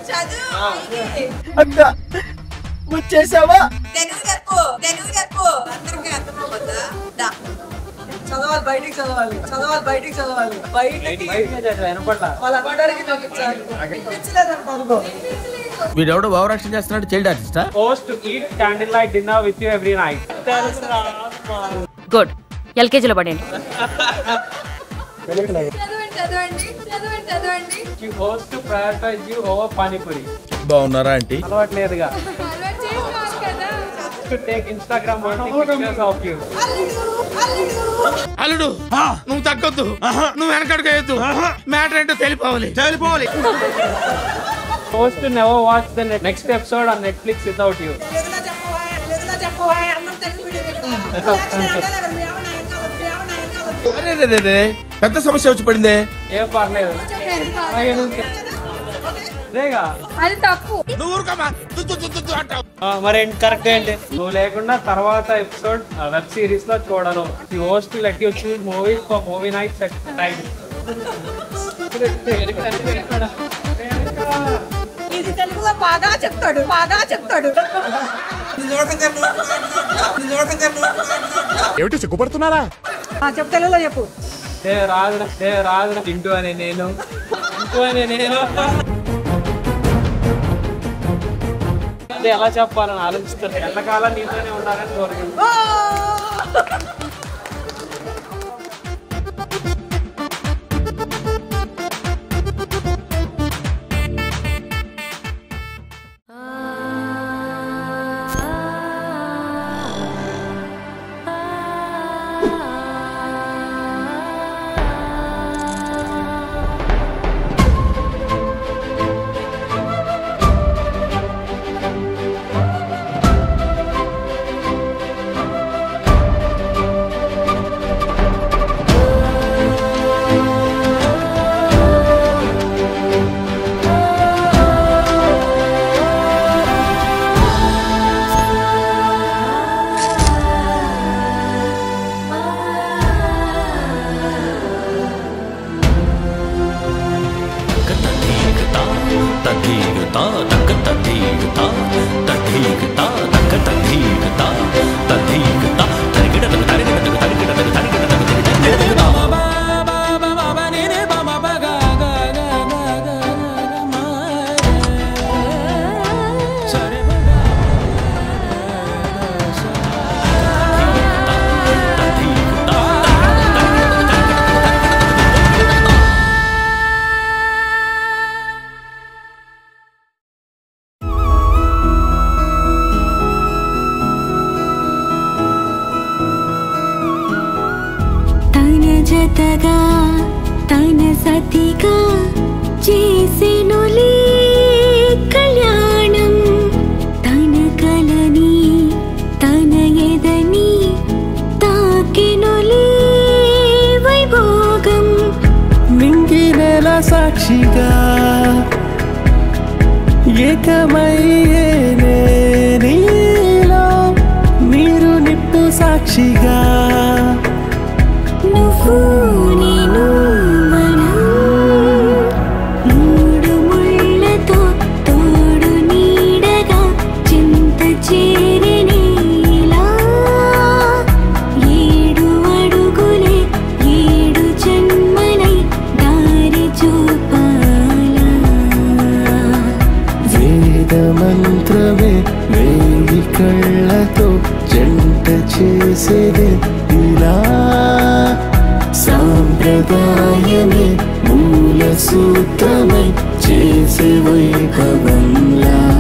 అక్క వచ్చేసావా తెలుగు చెప్పు తెలుగు చెప్పు అందరికీ అర్థమవుతుందా దా. చదవాలి బయటికి చదవాలి చదవాలి బయటికి చదవాలి బయటికి వాళ్ళ అందరికి చూపించాలి వినిపించలేదని అనుకో వీడెవడో భావరక్షణ చేస్తున్నాడు చైల్డ్ ఆర్టిస్టా Host to eat candlelight dinner with you every night. Good ఎల్కేజీలో పడండి చదవండి చదవండి చదవండి చదవండి You host to prioritize you over Panipuri. బాగున్నారా ఆంటీ అలవాట్లేదుగా అలవాటు చేసుకోవాలి కదా To take Instagram worthy pictures of you. అల్లుడు నువ్వు తగ్గొద్దు నువ్వు వెనకడుగు మ్యాటర్ ఏంటో తెలిపోవాలి తెలిపోవాలి Host to never watch the ne- next episode on Netflix without you. తెలుగులో చెప్పవా తెలుగులో చెప్పవా అందరం తెలుగు మీడియం ఇక్కడ మీ ఆవిడ ఏం కావాలి మీ ఆవిడ ఏం కావాలి అరే రే, రే, రే. పెద్ద సమస్య వచ్చి పడిందే ఏ పర్లేదు అదేగా అది తప్పు నువ్వు ఊరుకోమా. దు, దు, దు, దు, దు అంటావు. ఆ, మరి ఏంటి కరెక్ట్ ఏంటి నువ్వు లేకుండా తర్వాత ఎపిసోడ్ వెబ్ సిరీస్ లో చూడను ఈ host let you choose movies for movie nights at time ఇది తెలుగులో బాగా చెప్తాడు బాగా చెప్తాడు ఏమిటి సిగ్గుపడుతున్నారా ఆ, చెప్పు తెలుగులో చెప్పు ఏ రాజు ఏ రాజు తింటూ అనే నేను తింటూ అనే నేను అది ఎలా చెప్పాలని ఆలోచిస్తారు ఎల్లకాలం నీతోనే ఉండాలని కోరుకుంటున్నాను తన జతగా తన సతిగా చేసెనులే కళ్యాణం తన కలని తన ఎదని తాకెనులే వైభోగం నింగి నెల సాక్షిగా ఏకమయ్యేనే నీలో నీరు నిప్పు సాక్షిగా నువ్వు నేను మనం మూడు ముళ్ళతో తోడు నీడగా చింత చేరినేలా ఏడు అడుగులే ఏడు జన్మలై దారి చూపాలా వేద మంత్రమే వేయి కళ్ళతో జంట చేసేది ఇలా సాంప్రదాయమే మూల సూత్రమై చేసే వైభవంలా